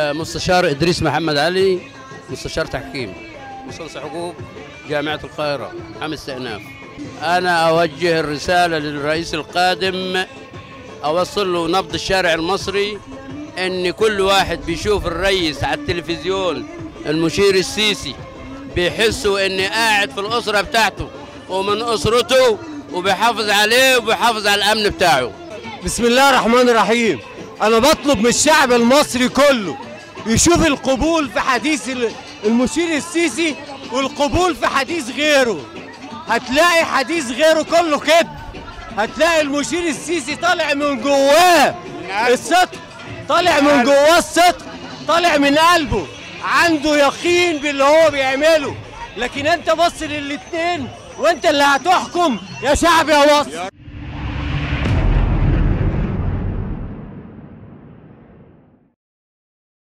آه، مستشار ادريس محمد علي مستشار تحكيم مستنصف حقوق جامعه القاهره عام استئناف انا اوجه الرساله للرئيس القادم اوصل له نبض الشارع المصري ان كل واحد بيشوف الرئيس على التلفزيون المشير السيسي بيحسوا ان قاعد في الاسره بتاعته ومن اسرته وبيحافظ عليه وبيحافظ على الامن بتاعه بسم الله الرحمن الرحيم انا بطلب من الشعب المصري كله يشوف القبول في حديث ال- المشير السيسي والقبول في حديث غيره هتلاقي حديث غيره كله كده هتلاقي المشير السيسي طالع من جواه الصدق طالع من جواه الصدق طالع من قلبه عنده يقين باللي هو بيعمله لكن انت بص للاتنين وانت اللي هتحكم يا شعب يا مصر